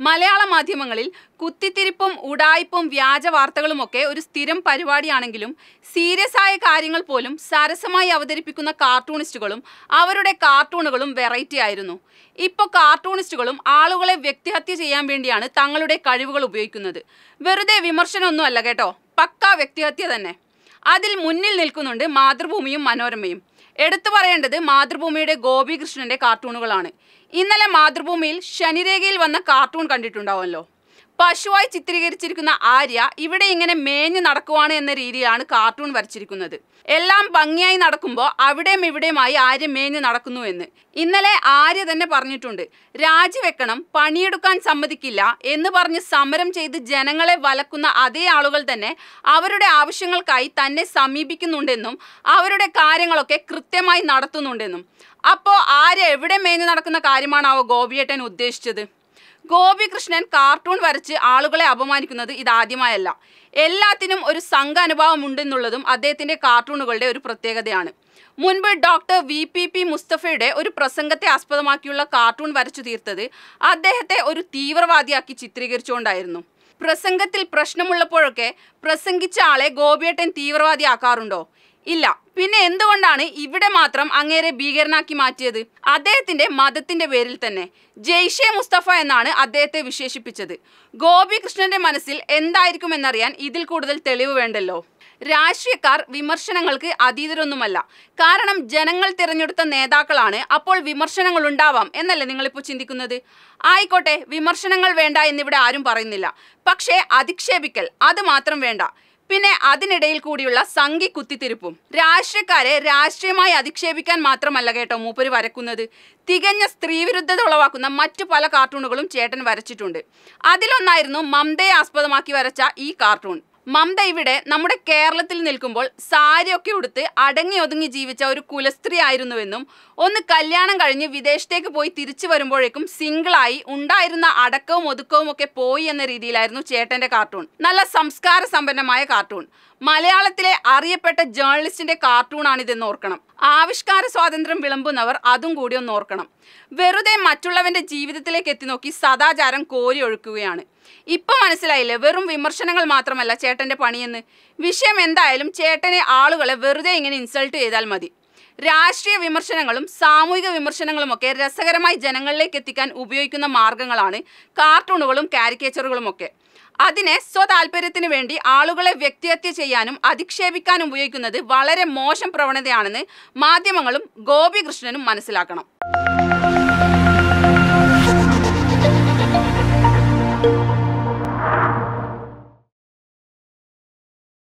മലയാള മാധ്യമങ്ങളിൽ കുത്തിത്തിരിപ്പും ഉടായ്പും വ്യാജ വാർത്തകളുമൊക്കെ ഒരു സ്ഥിരം പരിപാടിയാണെങ്കിലും സീരിയസ് ആയ കാര്യങ്ങൾ പോലും സരസമായി അവതരിപ്പിക്കുന്ന കാർട്ടൂണിസ്റ്റുകളും അവരുടെ കാർട്ടൂണുകളും വെറൈറ്റി ആയിരുന്നു ഇപ്പോൾ കാർട്ടൂണിസ്റ്റുകളും ആളുകളെ വ്യക്തിഹത്യ ചെയ്യാൻ വേണ്ടിയാണ് തങ്ങളുടെ കഴിവുകൾ ഉപയോഗിക്കുന്നത് വെറുതെ വിമർശനമൊന്നുമല്ല കേട്ടോ പക്കാ വ്യക്തിഹത്യ തന്നെ അതിൽ മുന്നിൽ നിൽക്കുന്നുണ്ട് മാതൃഭൂമിയും മനോരമയും എടുത്തു പറയേണ്ടത് മാതൃഭൂമിയുടെ ഗോപികൃഷ്ണന്റെ കാർട്ടൂണുകളാണ് ഇന്നലെ മാതൃഭൂമിയിൽ ശനിരേഖയിൽ വന്ന കാർട്ടൂൺ കണ്ടിട്ടുണ്ടാവുമല്ലോ പശുവായി ചിത്രീകരിച്ചിരിക്കുന്ന ആര്യ ഇവിടെ ഇങ്ങനെ മേഞ്ഞു നടക്കുവാണ് എന്ന രീതിയിലാണ് കാർട്ടൂൺ വരച്ചിരിക്കുന്നത് എല്ലാം ഭംഗിയായി നടക്കുമ്പോൾ അവിടെയും ഇവിടെയുമായി ആര്യ മേഞ്ഞു നടക്കുന്നു എന്ന് ഇന്നലെ ആര്യ തന്നെ പറഞ്ഞിട്ടുണ്ട് രാജിവെക്കണം പണിയെടുക്കാൻ സമ്മതിക്കില്ല എന്ന് പറഞ്ഞ് സമരം ചെയ്ത് ജനങ്ങളെ വലക്കുന്ന അതേ ആളുകൾ തന്നെ അവരുടെ ആവശ്യങ്ങൾക്കായി തന്നെ സമീപിക്കുന്നുണ്ടെന്നും അവരുടെ കാര്യങ്ങളൊക്കെ കൃത്യമായി നടത്തുന്നുണ്ടെന്നും അപ്പോൾ ആര്യ എവിടെ മേഞ്ഞു നടക്കുന്ന കാര്യമാണാവോ ഗോപിയേട്ടൻ ഉദ്ദേശിച്ചത് ഗോപികൃഷ്ണൻ കാർട്ടൂൺ വരച്ച് ആളുകളെ അപമാനിക്കുന്നത് ഇതാദ്യമായല്ല എല്ലാത്തിനും ഒരു സംഘ അനുഭവം ഉണ്ടെന്നുള്ളതും അദ്ദേഹത്തിന്റെ കാർട്ടൂണുകളുടെ ഒരു പ്രത്യേകതയാണ് മുൻപ് ഡോക്ടർ വി പി പി മുസ്തഫയുടെ ഒരു പ്രസംഗത്തെ ആസ്പദമാക്കിയുള്ള കാർട്ടൂൺ വരച്ചു തീർത്തത് അദ്ദേഹത്തെ ഒരു തീവ്രവാദിയാക്കി ചിത്രീകരിച്ചുകൊണ്ടായിരുന്നു പ്രസംഗത്തിൽ പ്രശ്നമുള്ളപ്പോഴൊക്കെ പ്രസംഗിച്ച ആളെ ഗോപിയേട്ടൻ തീവ്രവാദിയാക്കാറുണ്ടോ ഇല്ല പിന്നെ എന്തുകൊണ്ടാണ് ഇവിടെ മാത്രം അങ്ങേരെ ഭീകരനാക്കി മാറ്റിയത് അദ്ദേഹത്തിന്റെ മതത്തിന്റെ പേരിൽ തന്നെ ജെയ്ഷെ മുസ്തഫ എന്നാണ് അദ്ദേഹത്തെ വിശേഷിപ്പിച്ചത് ഗോപികൃഷ്ണന്റെ മനസ്സിൽ എന്തായിരിക്കുമെന്നറിയാൻ ഇതിൽ കൂടുതൽ തെളിവ് വേണ്ടല്ലോ രാഷ്ട്രീയക്കാർ വിമർശനങ്ങൾക്ക് അതീതരൊന്നുമല്ല കാരണം ജനങ്ങൾ തിരഞ്ഞെടുത്ത നേതാക്കളാണ് അപ്പോൾ വിമർശനങ്ങൾ ഉണ്ടാവാം എന്നല്ലേ നിങ്ങളിപ്പോൾ ചിന്തിക്കുന്നത് ആയിക്കോട്ടെ വിമർശനങ്ങൾ വേണ്ട എന്നിവിടെ ആരും പറയുന്നില്ല പക്ഷേ അധിക്ഷേപിക്കൽ അത് മാത്രം വേണ്ട പിന്നെ അതിനിടയിൽ കൂടിയുള്ള സംഘി കുത്തിത്തിരിപ്പും രാഷ്ട്രീയക്കാരെ രാഷ്ട്രീയമായി അധിക്ഷേപിക്കാൻ മാത്രമല്ല കേട്ടോ മൂപ്പര് വരക്കുന്നത് തികഞ്ഞ സ്ത്രീവിരുദ്ധത ഉളവാക്കുന്ന മറ്റു പല കാർട്ടൂണുകളും ചേട്ടൻ വരച്ചിട്ടുണ്ട് അതിലൊന്നായിരുന്നു മമതയെ ആസ്പദമാക്കി വരച്ച ഈ കാർട്ടൂൺ മമത ഇവിടെ നമ്മുടെ കേരളത്തിൽ നിൽക്കുമ്പോൾ സാരിയൊക്കെ ഉടുത്ത് അടങ്ങി ഒതുങ്ങി ജീവിച്ച ഒരു കുലസ്ത്രീ ആയിരുന്നുവെന്നും ഒന്ന് കല്യാണം കഴിഞ്ഞ് വിദേശത്തേക്ക് പോയി തിരിച്ചു വരുമ്പോഴേക്കും സിംഗിളായി ഉണ്ടായിരുന്ന അടക്കവും ഒതുക്കവും ഒക്കെ പോയി എന്ന രീതിയിലായിരുന്നു ചേട്ടന്റെ കാർട്ടൂൺ നല്ല സംസ്കാര സമ്പന്നമായ കാർട്ടൂൺ മലയാളത്തിലെ അറിയപ്പെട്ട ജേർണലിസ്റ്റിന്റെ കാർട്ടൂണാണിതെന്ന് ഓർക്കണം ആവിഷ്കാര സ്വാതന്ത്ര്യം വിളമ്പുന്നവർ അതും കൂടി ഒന്ന് ഓർക്കണം വെറുതെ മറ്റുള്ളവന്റെ ജീവിതത്തിലേക്ക് എത്തി നോക്കി സദാചാരം കോരി ഒഴുക്കുകയാണ് ഇപ്പൊ മനസ്സിലായില്ലേ വെറും വിമർശനങ്ങൾ മാത്രമല്ല ചേട്ടന്റെ പണിയെന്ന് വിഷയം എന്തായാലും ചേട്ടനെ ആളുകളെ വെറുതെ ഇങ്ങനെ ഇൻസൾട്ട് ചെയ്താൽ മതി രാഷ്ട്രീയ വിമർശനങ്ങളും സാമൂഹിക വിമർശനങ്ങളുമൊക്കെ രസകരമായി ജനങ്ങളിലേക്ക് എത്തിക്കാൻ ഉപയോഗിക്കുന്ന മാർഗങ്ങളാണ് കാർട്ടൂണുകളും കാരിക്കേച്ചറുകളും ഒക്കെ അതിനെ സ്വതാൽപര്യത്തിന് വേണ്ടി ആളുകളെ വ്യക്തിഹത്യ ചെയ്യാനും അധിക്ഷേപിക്കാനും ഉപയോഗിക്കുന്നത് വളരെ മോശം പ്രവണതയാണെന്ന് മാധ്യമങ്ങളും ഗോപികൃഷ്ണനും മനസ്സിലാക്കണം